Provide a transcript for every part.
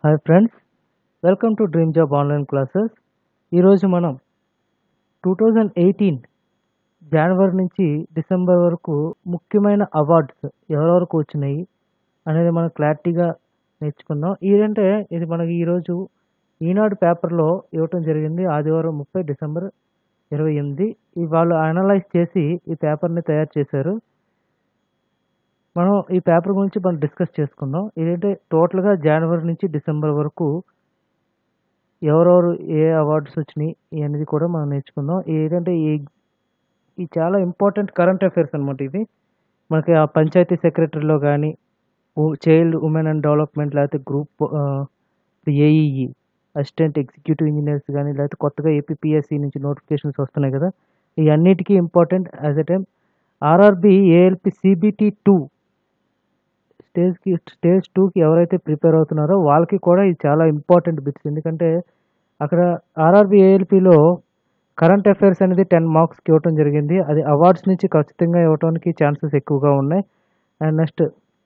hi friends welcome to dream job online classes ఈరోజు మనం two thousand eighteen జనవరి నుంచి December వరకు ముఖ్యమైన అవార్డ్స్ ఎవరెవరికి వచ్చినాయి అనేది మనం క్లారిటీగా నేర్చుకుందాం ఏంటంటే ఇది మనకి ఈరోజు ఈనాడు పేపర్లో ఇవ్వటం జరిగింది ఆదివారం ముప్పై డిసెంబర్ ఇరవై ఎనిమిది ఈ వాళ్ళు అనలైజ్ చేసి ఈ పేపర్ని తయారు చేశారు మనం ఈ పేపర్ గురించి మనం డిస్కస్ చేసుకుందాం ఇదంటే టోటల్గా జనవరి నుంచి డిసెంబర్ వరకు ఎవరెవరు ఏ అవార్డ్స్ వచ్చినాయి అనేది కూడా మనం నేర్చుకుందాం ఏంటంటే ఈ ఈ చాలా ఇంపార్టెంట్ కరెంట్ అఫైర్స్ అనమాట ఇది మనకి ఆ పంచాయతీ సెక్రటరీలో కానీ చైల్డ్ ఉమెన్ అండ్ డెవలప్మెంట్ లేకపోతే group AEE assistant executive engineers కానీ లేకపోతే కొత్తగా ఏపీపీఎస్సి నుంచి నోటిఫికేషన్స్ వస్తున్నాయి కదా ఈ అన్నిటికీ important as a time RRB ALP CBT two స్టేజ్కి స్టేజ్ టూకి ఎవరైతే ప్రిపేర్ అవుతున్నారో వాళ్ళకి కూడా ఇది చాలా ఇంపార్టెంట్ బిట్స్ ఎందుకంటే అక్కడ ఆర్ఆర్బి ఏఎల్పిలో కరెంట్ అఫైర్స్ అనేది టెన్ మార్క్స్కి ఇవ్వటం జరిగింది అది అవార్డ్స్ నుంచి ఖచ్చితంగా ఇవ్వడానికి ఛాన్సెస్ ఎక్కువగా ఉన్నాయి అండ్ నెక్స్ట్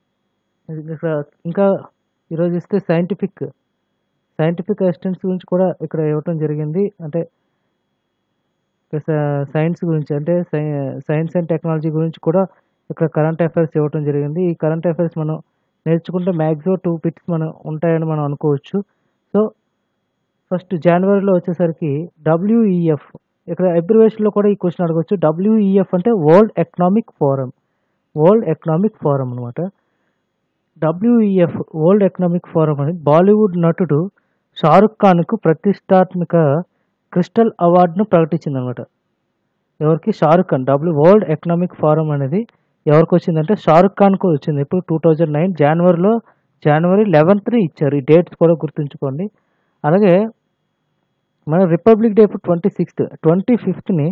ఇంకా ఈరోజు ఇస్తే సైంటిఫిక్ సైంటిఫిక్ అసిస్టెంట్స్ గురించి కూడా ఇక్కడ ఇవ్వటం జరిగింది అంటే సైన్స్ గురించి అంటే సైన్స్ అండ్ టెక్నాలజీ గురించి కూడా ఇక్కడ కరెంట్ అఫైర్స్ ఇవ్వటం జరిగింది ఈ కరెంట్ అఫైర్స్ మనం నేర్చుకుంటే మ్యాక్సిమం టూ బిట్స్ మనం ఉంటాయని మనం అనుకోవచ్చు సో ఫస్ట్ జనవరిలో వచ్చేసరికి డబ్ల్యూఈఎఫ్ ఇక్కడ అబ్రివేషన్లో కూడా ఈ క్వశ్చన్ అడగవచ్చు డబ్ల్యూఈఎఫ్ అంటే world economic forum world economic forum అనమాట డబ్ల్యూఈఎఫ్ వరల్డ్ ఎకనామిక్ ఫోరం అని బాలీవుడ్ నటుడు షారుఖ్ ఖాన్కు ప్రతిష్టాత్మక క్రిస్టల్ అవార్డును ప్రకటించింది అనమాట ఎవరికి Shahrukh Khan W world economic forum అనేది ఎవరికి వచ్చిందంటే షారుఖ్ ఖాన్కు వచ్చింది ఇప్పుడు టూ థౌజండ్ నైన్ జనవరిలో జనవరి లెవెన్త్ని ఇచ్చారు ఈ డేట్స్ కూడా గుర్తుంచుకోండి అలాగే మన రిపబ్లిక్ డే ఇప్పుడు ట్వంటీ సిక్స్త్ ట్వంటీ ఫిఫ్త్ని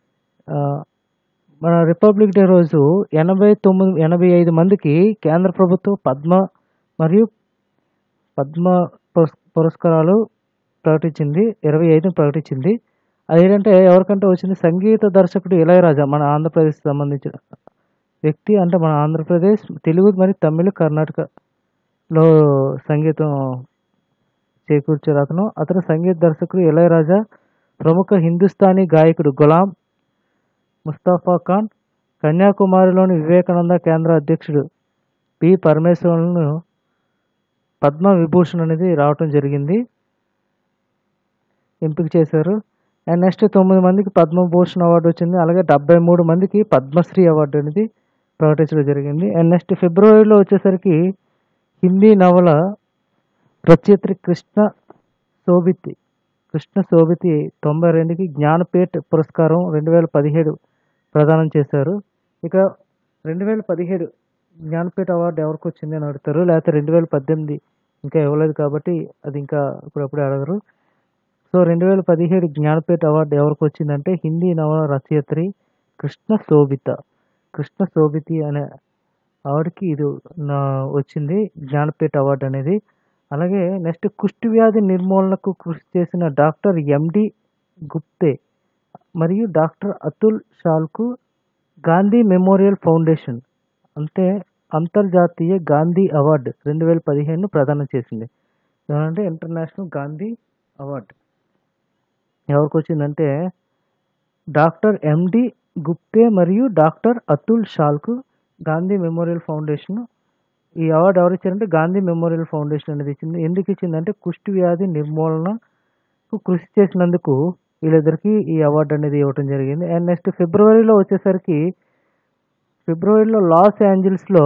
మన రిపబ్లిక్ డే రోజు ఎనభై తొమ్మిది ఎనభై ఐదు మందికి కేంద్ర ప్రభుత్వం పద్మ మరియు పద్మ పురస్కారాలు ప్రకటించింది ఇరవై ఐదుని ప్రకటించింది అదేంటంటే ఎవరికంటే వచ్చింది సంగీత దర్శకుడు ఇళయరాజా మన ఆంధ్రప్రదేశ్ సంబంధించిన వ్యక్తి అంటే మన ఆంధ్రప్రదేశ్ తెలుగు మరియు తమిళ కర్ణాటకలో సంగీతం చేకూర్చారు అతను అతను సంగీత దర్శకుడు ఇళయరాజా ప్రముఖ హిందుస్థానీ గాయకుడు గులాం ముస్తాఫా ఖాన్ కన్యాకుమారిలోని వివేకానంద కేంద్ర అధ్యక్షుడు పి పరమేశ్వరులను పద్మ విభూషణ్ అనేది రావటం జరిగింది ఎంపిక చేశారు అండ్ నెక్స్ట్ తొమ్మిది మందికి పద్మభూషణ్ అవార్డు వచ్చింది అలాగే డెబ్బై మూడు మందికి పద్మశ్రీ అవార్డు అనేది ప్రకటించడం జరిగింది అండ్ నెక్స్ట్ ఫిబ్రవరిలో వచ్చేసరికి హిందీ నవల రచయిత్రి కృష్ణ శోభితి కృష్ణ శోభితి తొంభై రెండుకి జ్ఞానపీఠ్ పురస్కారం రెండు వేల పదిహేడు ప్రదానం చేశారు ఇక రెండు వేల పదిహేడు జ్ఞానపీఠ అవార్డు ఎవరికి వచ్చింది అని అడుగుతారు లేకపోతే రెండు వేల పద్దెనిమిది ఇంకా ఇవ్వలేదు కాబట్టి అది ఇంకా ఇప్పుడప్పుడు అడగరు సో రెండు వేల పదిహేడు జ్ఞానపీఠ అవార్డు ఎవరికి వచ్చిందంటే హిందీ నవల రచయిత్రి కృష్ణ శోభిత కృష్ణ శోభితి అనే ఆవిడకి ఇది వచ్చింది జ్ఞానపీఠ అవార్డు అనేది అలాగే నెక్స్ట్ కుష్టి వ్యాధి నిర్మూలనకు కృషి చేసిన డాక్టర్ ఎండి గుప్తే మరియు డాక్టర్ అతుల్ షాల్కు గాంధీ మెమోరియల్ ఫౌండేషన్ అంటే అంతర్జాతీయ గాంధీ అవార్డు రెండు వేల పదిహేను ప్రదానం చేసింది ఏమంటే ఇంటర్నేషనల్ గాంధీ అవార్డు ఎవరికి వచ్చిందంటే డాక్టర్ ఎండి గుప్తే మరియు డాక్టర్ అతుల్ షాల్కు గాంధీ మెమోరియల్ ఫౌండేషన్ ఈ అవార్డు ఎవరు ఇచ్చారంటే గాంధీ మెమోరియల్ ఫౌండేషన్ అనేది ఇచ్చింది ఎందుకు ఇచ్చిందంటే కుష్టి వ్యాధి నిర్మూలనకు కృషి చేసినందుకు వీళ్ళిద్దరికి ఈ అవార్డు అనేది ఇవ్వడం జరిగింది అండ్ నెక్స్ట్ ఫిబ్రవరిలో వచ్చేసరికి ఫిబ్రవరిలో లాస్ ఏంజల్స్లో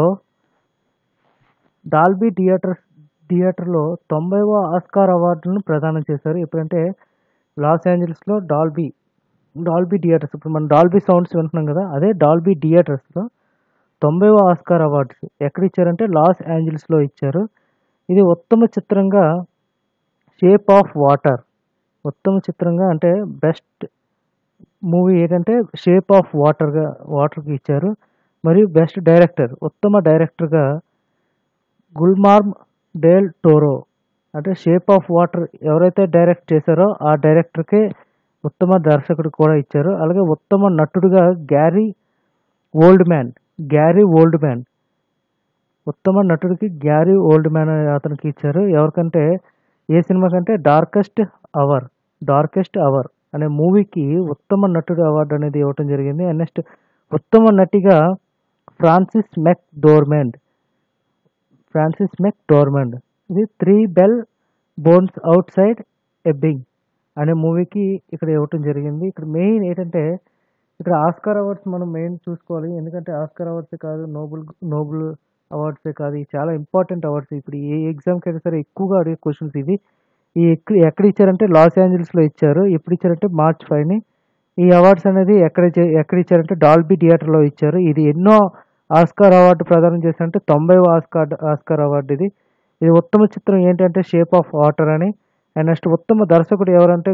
డాల్బీ థియేటర్ థియేటర్లో తొంభైవ ఆస్కార్ అవార్డును ప్రదానం చేశారు ఎప్పుడంటే లాస్ ఏంజల్స్లో డాల్బీ డాల్బీ థియేటర్స్ ఇప్పుడు మనం డాల్బీ సౌండ్స్ వింటున్నాం కదా అదే డాల్బీ థియేటర్స్లో తొంభైవ ఆస్కార్ అవార్డ్స్ ఎక్కడ ఇచ్చారంటే లాస్ ఏంజల్స్లో ఇచ్చారు ఇది ఉత్తమ చిత్రంగా షేప్ ఆఫ్ వాటర్ ఉత్తమ చిత్రంగా అంటే బెస్ట్ మూవీ ఏంటంటే షేప్ ఆఫ్ వాటర్గా వాటర్కి ఇచ్చారు మరియు బెస్ట్ డైరెక్టర్ ఉత్తమ డైరెక్టర్గా గుల్మార్మ్ డేల్ టోరో అంటే షేప్ ఆఫ్ వాటర్ ఎవరైతే డైరెక్ట్ చేశారో ఆ డైరెక్టర్కే ఉత్తమ దర్శకుడు కూడా ఇచ్చారు అలాగే ఉత్తమ నటుడుగా Gary Oldman Gary Oldman ఉత్తమ నటుడికి గ్యారీ ఓల్డ్ మ్యాన్ అనే అతనికి ఇచ్చారు ఎవరికంటే ఏ సినిమా కంటే డార్కెస్ట్ అవర్ డార్కెస్ట్ అవర్ అనే మూవీకి ఉత్తమ నటుడు అవార్డు అనేది ఇవ్వటం జరిగింది అండ్ నెక్స్ట్ ఉత్తమ నటిగా ఫ్రాన్సిస్ మెక్ డోర్మెండ్ ఫ్రాన్సిస్ మెక్ డోర్మెండ్ ఇది three billboards outside Ebbing అనే మూవీకి ఇక్కడ ఇవ్వటం జరిగింది ఇక్కడ మెయిన్ ఏంటంటే ఇక్కడ ఆస్కార్ అవార్డ్స్ మనం మెయిన్ చూసుకోవాలి ఎందుకంటే ఆస్కార్ అవార్డ్సే కాదు నోబుల్ నోబుల్ అవార్డ్సే కాదు ఇవి చాలా ఇంపార్టెంట్ అవార్డ్స్ ఇప్పుడు ఏ ఎగ్జామ్కి అయినా సరే ఎక్కువగా అడిగే క్వశ్చన్స్ ఇవి ఈ ఎక్కడ ఎక్కడ ఇచ్చారంటే లాస్ ఏంజల్స్లో ఇచ్చారు ఎప్పుడు ఇచ్చారంటే మార్చ్ ఫైవ్ని ఈ అవార్డ్స్ అనేది ఎక్కడ ఇచ్చే- ఎక్కడ ఇచ్చారంటే డాల్బీ థియేటర్లో ఇచ్చారు ఇది ఎన్నో ఆస్కార్ అవార్డు ప్రదానం చేశారంటే తొంభై ఆస్కార్ ఆస్కార్ అవార్డు ఇది ఇది ఉత్తమ చిత్రం ఏంటంటే షేప్ ఆఫ్ వాటర్ అని అండ్ నెక్స్ట్ ఉత్తమ దర్శకుడు ఎవరంటే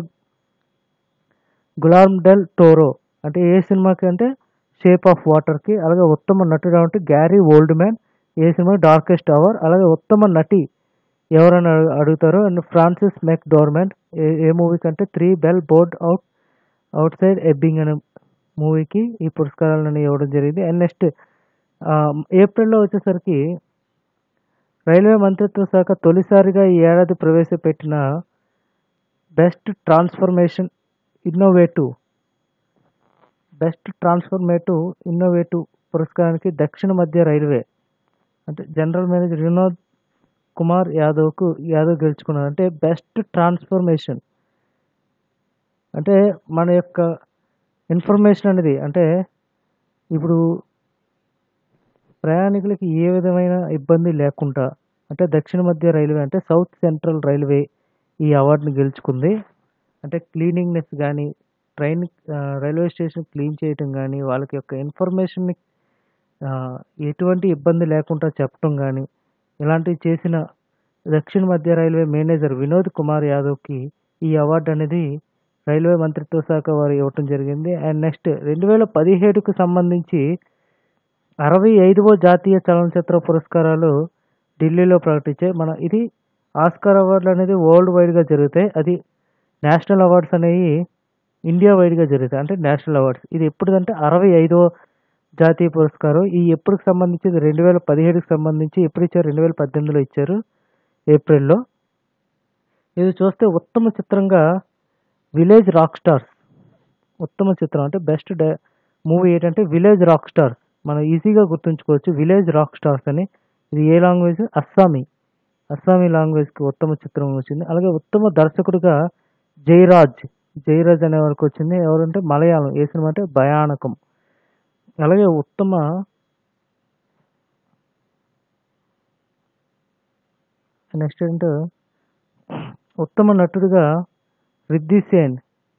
గులామ్ డెల్ టోరో అంటే ఏ సినిమాకి అంటే షేప్ ఆఫ్ వాటర్కి అలాగే ఉత్తమ నటుడు అంటే గ్యారీ ఓల్డ్ మ్యాన్ ఏ సినిమా డార్కెస్ట్ అవర్ అలాగే ఉత్తమ నటి ఎవరని అడు- అడుగుతారు అండ్ ఫ్రాన్సిస్ మెక్ డోర్మెంట్ ఏ ఏ మూవీకి అంటే three billboards out outside Ebbing అనే మూవీకి ఈ పురస్కారాలను ఇవ్వడం జరిగింది అండ్ నెక్స్ట్ ఏప్రిల్లో వచ్చేసరికి రైల్వే మంత్రిత్వ శాఖ తొలిసారిగా ఈ ఏడాది ప్రవేశపెట్టిన best transformation innovative best transformative innovative పురస్కారానికి దక్షిణ మధ్య రైల్వే అంటే జనరల్ మేనేజర్ వినోద్ కుమార్ యాదవ్కు యాదవ్ గెలుచుకున్నారు అంటే బెస్ట్ ట్రాన్స్ఫర్మేషన్ అంటే మన యొక్క ఇన్ఫర్మేషన్ అనేది అంటే ఇప్పుడు ప్రయాణికులకి ఏ విధమైన ఇబ్బంది లేకుండా అంటే దక్షిణ మధ్య రైల్వే అంటే సౌత్ సెంట్రల్ రైల్వే ఈ అవార్డుని గెలుచుకుంది అంటే క్లీనింగ్నెస్ కానీ ట్రైన్ ఆ, రైల్వే స్టేషన్ క్లీన్ చేయటం కానీ వాళ్ళకి యొక్క ఇన్ఫర్మేషన్ని ఆ, ఎటువంటి ఇబ్బంది లేకుండా చెప్పడం కానీ ఇలాంటివి చేసిన దక్షిణ మధ్య రైల్వే మేనేజర్ వినోద్ కుమార్ యాదవ్కి ఈ అవార్డు అనేది రైల్వే మంత్రిత్వ శాఖ వారు ఇవ్వటం జరిగింది అండ్ నెక్స్ట్ రెండు వేల పదిహేడుకు సంబంధించి అరవై ఐదవ జాతీయ చలనచిత్ర పురస్కారాలు ఢిల్లీలో ప్రకటించాయి మన ఇది ఆస్కార్ అవార్డులు అనేది వరల్డ్ వైడ్గా జరుగుతాయి అది నేషనల్ అవార్డ్స్ అనేవి ఇండియా వైడ్గా జరుగుతాయి అంటే నేషనల్ అవార్డ్స్ ఇది ఎప్పుడుదంటే అరవై ఐదవ జాతీయ పురస్కారం ఈ ఎప్పుడుకి సంబంధించి ఇది రెండు వేల పదిహేడుకి సంబంధించి ఎప్పుడు ఇచ్చారు రెండు వేల పద్దెనిమిదిలో ఇచ్చారు ఏప్రిల్లో ఇది చూస్తే ఉత్తమ చిత్రంగా విలేజ్ రాక్ స్టార్స్ ఉత్తమ చిత్రం అంటే బెస్ట్ మూవీ ఏంటంటే విలేజ్ రాక్ స్టార్స్ మనం ఈజీగా గుర్తుంచుకోవచ్చు విలేజ్ రాక్ స్టార్స్ అని ఇది ఏ లాంగ్వేజ్ అస్సామీ అస్సామీ లాంగ్వేజ్కి ఉత్తమ చిత్రం వచ్చింది అలాగే ఉత్తమ దర్శకుడిగా జయరాజ్ జయరాజ్ అనే వారికి వచ్చింది ఎవరంటే మలయాళం ఏ సినిమా అంటే భయానకం అలాగే ఉత్తమ నెక్స్ట్ ఏంటంటే ఉత్తమ నటుడిగా రిద్ధి సేన్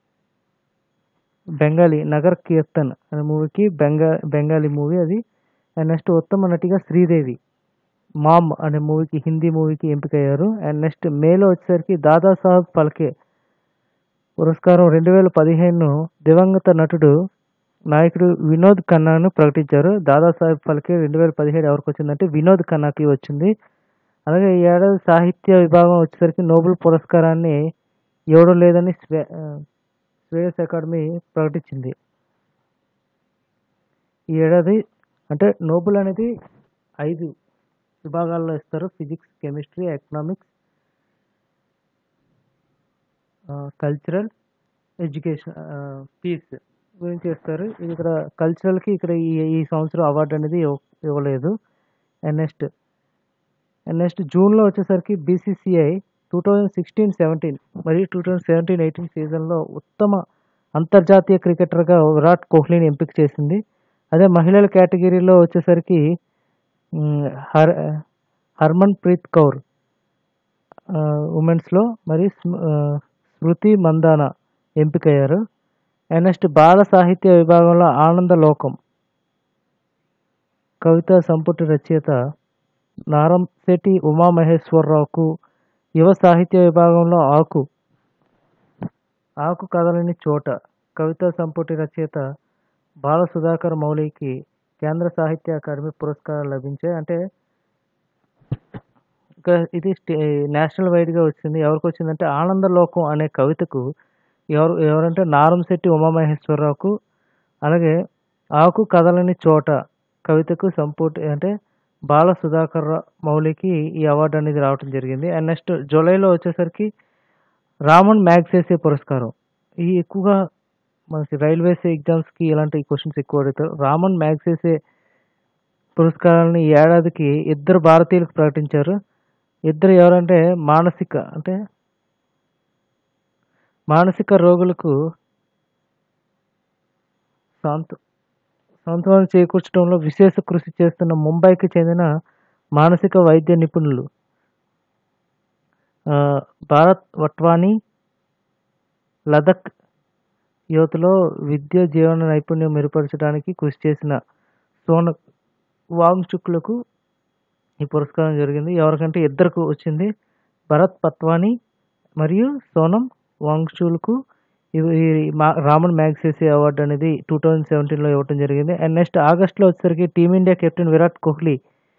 బెంగాలీ నగర్ కీర్తన్ అనే మూవీకి బెంగా బెంగాలీ మూవీ అది అండ్ నెక్స్ట్ ఉత్తమ నటిగా శ్రీదేవి మామ్ అనే మూవీకి హిందీ మూవీకి ఎంపికయ్యారు అండ్ నెక్స్ట్ మేలో వచ్చేసరికి దాదాసాహెబ్ ఫల్కే పురస్కారం రెండు వేల పదిహేను దివంగత నటుడు నాయకుడు వినోద్ ఖన్నాను ప్రకటించారు దాదాసాహెబ్ ఫల్కే రెండు వేల పదిహేడు ఎవరికి వచ్చిందంటే వినోద్ ఖన్నాకి వచ్చింది అలాగే ఈ ఏడాది సాహిత్య విభాగం వచ్చేసరికి నోబెల్ పురస్కారాన్ని ఇవ్వడం లేదని స్వే ఆ, స్వేస్ అకాడమీ ప్రకటించింది ఈ ఏడాది అంటే నోబెల్ అనేది ఐదు విభాగాల్లో ఇస్తారు physics chemistry economics cultural education peace గురించి ఇస్తారు ఇది ఇక్కడ కల్చరల్కి ఇక్కడ ఈ ఈ సంవత్సరం అవార్డు అనేది ఇవ్వ- ఇవ్వలేదు అండ్ నెక్స్ట్ అండ్ నెక్స్ట్ జూన్లో వచ్చేసరికి BCCI two thousand sixteen seventeen మరియు టూ థౌజండ్ సెవెంటీన్ ఎయిటీన్ సీజన్లో ఉత్తమ అంతర్జాతీయ క్రికెటర్గా విరాట్ కోహ్లీని ఎంపిక చేసింది అదే మహిళల కేటగిరీలో వచ్చేసరికి మ్, హర్ హర్మన్ ప్రీత్ కౌర్ ఉమెన్స్లో మరి స్మ- ఆ, స్మృతి మందాన ఎంపికయ్యారు అండ్ నెక్స్ట్ బాల సాహిత్య విభాగంలో ఆనంద లోకం కవితా సంపుటి రచయిత నారంశెట్టి ఉమామహేశ్వరరావుకు యువ సాహిత్య విభాగంలో ఆకు ఆకు కదలని చోట కవితా సంపుటి రచయిత బాల సుధాకర్ మౌలికి కేంద్ర సాహిత్య అకాడమీ పురస్కారాలు లభించాయి అంటే ఇక ఇది స్టే నేషనల్ వైడ్గా వచ్చింది ఎవరికి వచ్చిందంటే ఆనందలోకం అనే కవితకు ఎవరు ఎవరంటే నారంశెట్టి ఉమామహేశ్వరరావుకు అలాగే ఆకు కదలని చోట కవితకు సంపుటి అంటే బాల సుధాకర్ రా- మౌలికి ఈ అవార్డు అనేది రావడం జరిగింది అండ్ నెక్స్ట్ జూలైలో వచ్చేసరికి రామన్ మ్యాగ్సేసే పురస్కారం ఈ ఎక్కువగా మనకి రైల్వేస్ ఎగ్జామ్స్కి ఇలాంటి క్వశ్చన్స్ ఎక్కువ అడుగుతారు రామన్ మ్యాగ్సేసే పురస్కారాలని ఈ ఏడాదికి ఇద్దరు భారతీయులకు ప్రకటించారు ఇద్దరు ఎవరంటే మానసిక అంటే మానసిక రోగులకు సాంత సాంత్వనం చేకూర్చడంలో విశేష కృషి చేస్తున్న ముంబైకి చెందిన మానసిక వైద్య నిపుణులు ఆ, భారత్ వట్వానీ లదక్ యువతలో విద్య జీవన నైపుణ్యం మెరుగుపరచడానికి కృషి చేసిన సోన వాంగ్చుక్లకు ఈ పురస్కారం జరిగింది ఎవరికంటే ఇద్దరికి వచ్చింది భరత్ పత్వానీ మరియు సోనం వాంగ్చుల్కు ఇవి ఈ మా- రామన్ మ్యాగ్సేసే అవార్డు అనేది టూ థౌజండ్ సెవెంటీన్లో ఇవ్వడం జరిగింది అండ్ నెక్స్ట్ ఆగస్ట్లో వచ్చేసరికి team India captain Virat Kohli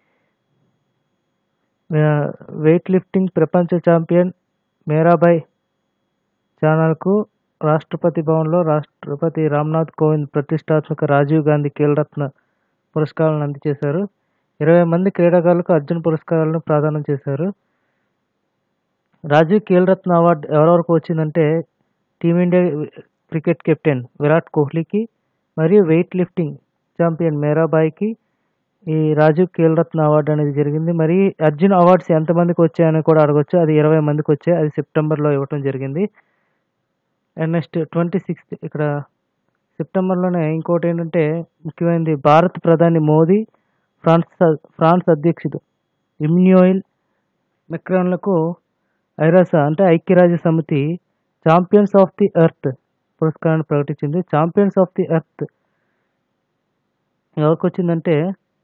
weight lifting ప్రపంచ ఛాంపియన్ మేరాబాయ్ ఛానల్కు రాష్ట్రపతి భవన్లో రాష్ట్రపతి రామ్నాథ్ కోవింద్ ప్రతిష్టాత్మక రాజీవ్ గాంధీ ఖేల్రత్న పురస్కారాలను అందజేశారు ఇరవై మంది క్రీడాకారులకు అర్జున్ పురస్కారాలను ప్రదానం చేశారు రాజీవ్ ఖేల్రత్న అవార్డు ఎవరెవరికి వచ్చిందంటే టీమిండియా క్రికెట్ కెప్టెన్ విరాట్ కోహ్లీకి మరియు వెయిట్ లిఫ్టింగ్ ఛాంపియన్ మేరాబాయ్కి ఈ రాజీవ్ ఖేల్రత్న అవార్డు అనేది జరిగింది మరి అర్జున్ అవార్డ్స్ ఎంతమందికి వచ్చాయని కూడా అడగొచ్చు అది ఇరవై మందికి వచ్చాయి అది సెప్టెంబర్లో ఇవ్వటం జరిగింది అండ్ నెక్స్ట్ ట్వంటీ సిక్స్త్ ఇక్కడ సెప్టెంబర్లోనే ఇంకోటి ఏంటంటే ముఖ్యమైనది భారత ప్రధాని మోదీ ఫ్రాన్స్ ఫ్రాన్స్ అధ్యక్షుడు ఇమ్యూయిల్ మెక్రాన్లకు ఐరాస అంటే ఐక్యరాజ్య సమితి ఛాంపియన్స్ ఆఫ్ ది ఎర్త్ పురస్కారాన్ని ప్రకటించింది ఛాంపియన్స్ ఆఫ్ ది ఎర్త్ ఎవరికి వచ్చిందంటే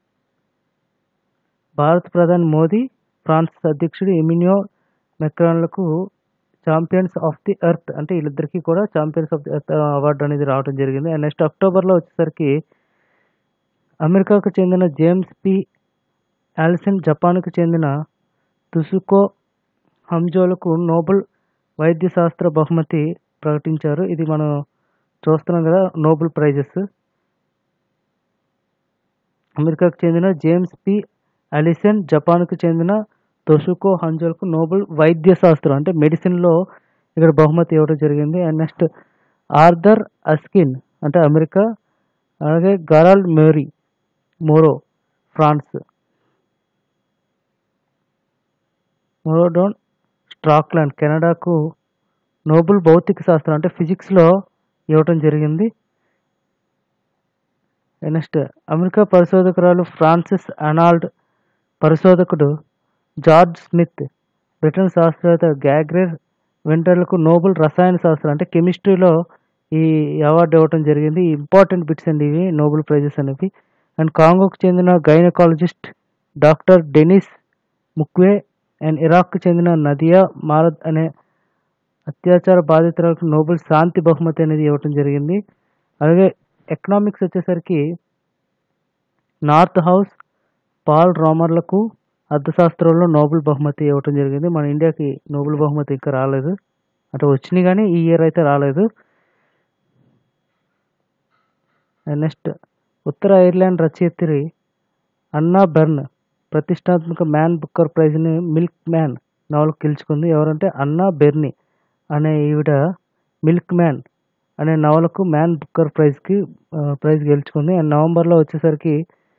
భారత ప్రధాని మోదీ ఫ్రాన్స్ అధ్యక్షుడు ఎమినియో మెక్రాన్లకు ఛాంపియన్స్ ఆఫ్ ది ఎర్త్ అంటే వీళ్ళిద్దరికీ కూడా champions of the earth award అనేది రావడం జరిగింది అండ్ నెక్స్ట్ అక్టోబర్లో వచ్చేసరికి అమెరికాకు చెందిన జేమ్స్ పి ఆలిసన్ జపాన్కు చెందిన తుసుకో హంజోలకు నోబెల్ వైద్య శాస్త్ర బహుమతి ప్రకటించారు ఇది మనం చూస్తున్నాం కదా నోబెల్ ప్రైజెస్ అమెరికాకు చెందిన జేమ్స్ పి అలిసన్ జపాన్కు చెందిన తొషుకో హంజోల్కు నోబెల్ వైద్య శాస్త్రం అంటే మెడిసిన్లో ఇక్కడ బహుమతి ఇవ్వడం జరిగింది అండ్ నెక్స్ట్ ఆర్థర్ అస్కిన్ అంటే అమెరికా అలాగే గరాల్డ్ మేరీ మోరో ఫ్రాన్స్ మోరోడోన్ స్ట్రాక్లాండ్ కెనడాకు నోబెల్ భౌతిక శాస్త్రం అంటే ఫిజిక్స్లో ఇవ్వటం జరిగింది నెక్స్ట్ అమెరికా పరిశోధకురాలు ఫ్రాన్సిస్ అనాల్డ్ పరిశోధకుడు జార్జ్ స్మిత్ బ్రిటన్ శాస్త్రవేత్త గ్యాగ్రేర్ వెంటర్లకు నోబెల్ రసాయన శాస్త్రం అంటే కెమిస్ట్రీలో ఈ అవార్డు ఇవ్వటం జరిగింది ఇంపార్టెంట్ బిట్స్ అండి ఇవి నోబెల్ ప్రైజెస్ అనేవి అండ్ కాంగోకు చెందిన gynaecologist doctor Denis Mukwege and ఇరాక్కు చెందిన నదియా మారద్ అనే అత్యాచార బాధితులకు నోబెల్ శాంతి బహుమతి అనేది ఇవ్వటం జరిగింది అలాగే ఎకనామిక్స్ వచ్చేసరికి నార్త్ హౌస్ పాల్ రామర్లకు అర్థశాస్త్రంలో నోబెల్ బహుమతి ఇవ్వటం జరిగింది మన ఇండియాకి నోబెల్ బహుమతి ఇంకా రాలేదు అంటే వచ్చినాయి కానీ ఈ ఇయర్ అయితే రాలేదు నెక్స్ట్ ఉత్తర ఐర్లాండ్ రచయిత్రి అన్నా బెర్న్ ప్రతిష్టాత్మక మ్యాన్ బుక్కర్ ప్రైజ్ని మిల్క్ మ్యాన్ నవలకు గెలుచుకుంది ఎవరంటే అన్నా బెర్నీ అనే ఈవిడ మిల్క్ మ్యాన్ అనే నవలకు మ్యాన్ బుక్కర్ ప్రైజ్కి ఆ, ప్రైజ్ గెలుచుకుంది అండ్ నవంబర్లో వచ్చేసరికి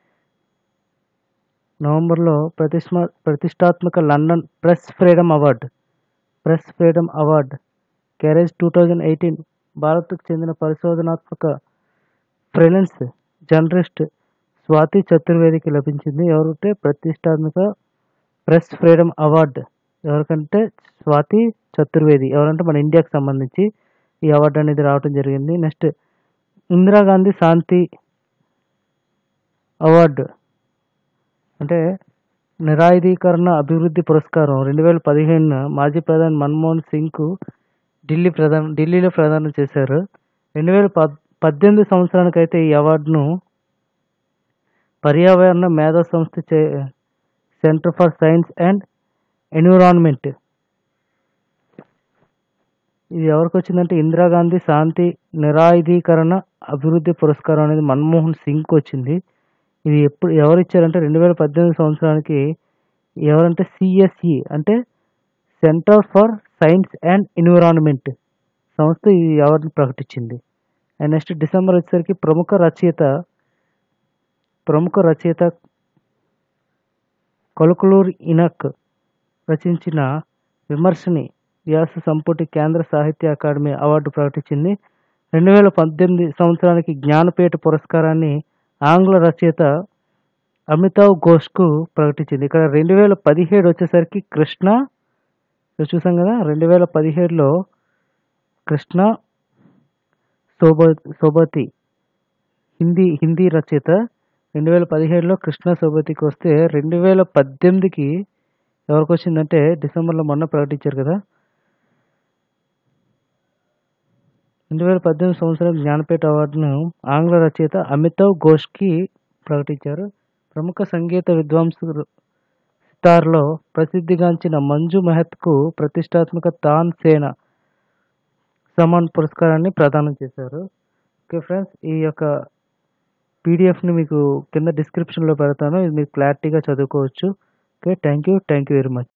నవంబర్లో ప్రతిష్మా ప్రతిష్టాత్మక London press freedom award press freedom award క్యారేజ్ టూ థౌజండ్ ఎయిటీన్ భారత్కు చెందిన పరిశోధనాత్మక ఫ్రీలెన్స్ జర్నలిస్ట్ స్వాతి చతుర్వేదికి లభించింది ఎవరంటే ప్రతిష్టాత్మక ప్రెస్ ఫ్రీడమ్ అవార్డ్ ఎవరికంటే స్వాతి చతుర్వేది ఎవరంటే మన ఇండియాకి సంబంధించి ఈ అవార్డు అనేది రావడం జరిగింది నెక్స్ట్ ఇందిరాగాంధీ శాంతి అవార్డు అంటే నిరాయుధీకరణ అభివృద్ధి పురస్కారం రెండు వేల పదిహేనున మాజీ ప్రధాని మన్మోహన్ సింగ్కు ఢిల్లీ ప్రధాన ఢిల్లీలో ప్రదానం చేశారు రెండు వేల పద్ పద్దెనిమిది సంవత్సరానికైతే ఈ అవార్డును పర్యావరణ మేధా సంస్థ చే centre for science and environment ఇది ఎవరికి వచ్చిందంటే ఇందిరాగాంధీ శాంతి నిరాయుధీకరణ అభివృద్ధి పురస్కారం అనేది మన్మోహన్ సింగ్కి వచ్చింది ఇది ఎప్పుడు ఎవరు ఇచ్చారంటే రెండు వేల పద్దెనిమిది సంవత్సరానికి ఎవరంటే సిఎస్ఈ అంటే centre for science and environment సంస్థ ఈ అవార్డును ప్రకటించింది అండ్ నెక్స్ట్ డిసెంబర్ వచ్చేసరికి ప్రముఖ రచయిత ప్రముఖ రచయిత కొలకులూరు ఇనక్ రచించిన విమర్శని వ్యాస సంపుటి కేంద్ర సాహిత్య అకాడమీ అవార్డు ప్రకటించింది రెండు వేల పద్దెనిమిది సంవత్సరానికి జ్ఞానపీఠ పురస్కారాన్ని ఆంగ్ల రచయిత అమితావ్ ఘోష్కు ప్రకటించింది ఇక్కడ రెండు వేల పదిహేడు వచ్చేసరికి కృష్ణ ఇక్కడ చూసాం కదా రెండు వేల పదిహేడులో కృష్ణ శోభ శోభతి హిందీ హిందీ రచయిత రెండు వేల పదిహేడులో కృష్ణ శోభతికి వస్తే రెండు వేల పద్దెనిమిదికి ఎవరికి వచ్చిందంటే డిసెంబర్లో మొన్న ప్రకటించారు కదా రెండు వేల పద్దెనిమిది సంవత్సరం జ్ఞానపీఠ అవార్డును ఆంగ్ల రచయిత అమితావ్ ఘోష్కి ప్రకటించారు ప్రముఖ సంగీత విద్వాంసులు సితార్లో ప్రసిద్ధిగాంచిన మంజు మెహత్కు ప్రతిష్టాత్మక తాన్ సేన సమాన్ పురస్కారాన్ని ప్రదానం చేశారు ఓకే ఫ్రెండ్స్ ఈ యొక్క పీడిఎఫ్ని మీకు కింద డిస్క్రిప్షన్లో పెడతాను ఇది మీకు క్లారిటీగా చదువుకోవచ్చు okay thank you thank you very much